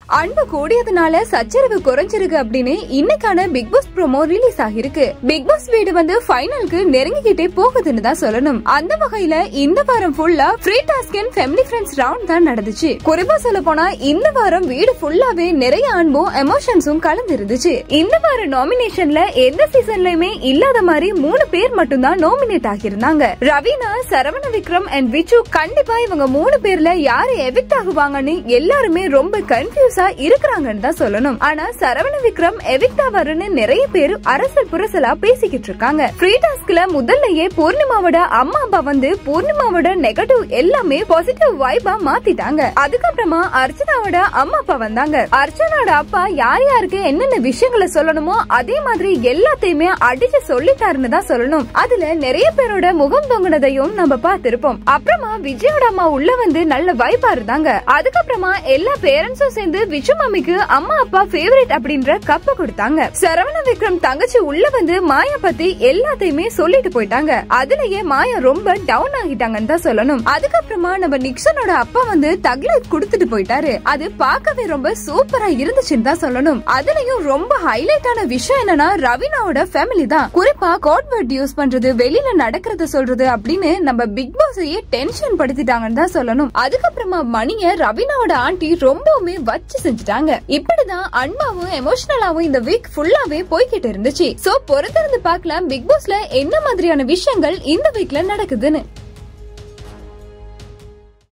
அன்பு கூடியதுனால சச்சரவு குறைஞ்சிருக்கு அப்படின்னு இன்னைக்கான பிக் பாஸ் ப்ரோமோ ரிலீஸ் ஆகிருக்கு பிக் பாஸ் வீடு வந்து ஃபைனலுக்கு நெருங்கிக்கிட்டே போகுதுன்னு தான் சொல்லணும் அந்த வகையில இந்த வாரம் ஃபுல்லா free task and family friends round தான் நடந்துச்சு குறிப்பா சொல்ல போனா இந்த வாரம் வீடு ஃபுல்லாவே நிறைய அன்பும் எமோஷன்ஸும் கலந்து இருந்துச்சு இந்த வார நாமினேஷன்ல எந்த சீசன்லயுமே இல்லாத மாதிரி மூணு பேர் மட்டும்தான் நாமினேட் ஆகியிருந்தாங்க ரவீனா சரவண விக்ரம் அண்ட் விச்சு கண்டிப்பா இவங்க மூணு பேர்ல யாரு எவிக்ட் ஆகுவாங்கன்னு எல்லாருமே ரொம்ப கன்ஃபியூஸா இருக்கிறாங்கன்னு தான் சொல்லணும் ஆனா சரவண விக்ரம் எவிக்ட் ஆவாருன்னு நிறைய பேர் அரசல் புரசலா பேசிக்கிட்டு இருக்காங்க ஃப்ரீ டாஸ்க்ல முதல்லயே பூர்ணிமாவோட அம்மா அப்பா வந்து பூர்ணிமாவோட நெகட்டிவ் எல்லாமே பாசிட்டிவ் வைபா மாத்திட்டாங்க அதுக்கப்புறமா அர்ச்சனாவோட அம்மா அப்பா வந்தாங்க அர்ச்சனாவோட அப்பா யார் யாருக்கு என்னென்ன விஷயங்களை சொல்லணுமோ அதே மாதிரி எல்லாத்தையுமே அடிச்சு சொல்லிட்டாருன்னு தான் சொல்லணும் அதுல நிறைய பேரோட முகம் தொங்குனதையும் நம்ம பார்த்திருப்போம் அப்புறமா விஜயோட அம்மா உள்ள வந்து நல்ல வைபா இருந்தாங்க அதுக்கப்புறமா எல்லா பேரண்ட்ஸும் சேர்ந்து விஜு மம்மிக்கு அம்மா அப்பா ஃபேவரட் அப்படின்ற கப்ப கொடுத்தாங்க சரவண விக்ரம் தங்கச்சி உள்ள வந்து மாயா பத்தி எல்லாத்தையுமே சொல்லிட்டு போயிட்டாங்க அதுலயே மாயா ரொம்ப டவுன் ஆகிட்டாங்கன்னு தான் சொல்லணும் அதுக்கப்புறமா நம்ம நிக்சனோட அப்பா வந்து தக்லைட் கொடுத்துட்டு போயிட்டாரு அது பார்க்கவே ரொம்ப சூப்பரா இருந்துச்சுன்னு தான் சொல்லணும் அதுலயும் ரொம்ப ஹைலைட்டான விஷயம் என்னன்னா ரவீனாவோட ஃபேமிலி தான் குறிப்பா கோட் வேர்ட் யூஸ் பண்றது வெளியில நடக்கிறத சொல்றது அப்படின்னு நம்ம பிக் பாஸையே டென்ஷன் படுத்திட்டாங்கன்னு தான் சொல்லணும் அதுக்கப்புறமா மணிய ரவீனாவோட ஆண்டி ரொம்பவுமே வச்சு செஞ்சுட்டாங்க இப்படிதான் அன்பாவும் எமோஷனலாவும் இந்த வீக் ஃபுல்லாவே போய்கிட்டு இருந்துச்சு சோ பொறுத்திருந்து பார்க்கலாம் பிக் பாஸ்ல என்ன மாதிரியான விஷயங்கள் இந்த வீக்ல நடக்குதுன்னு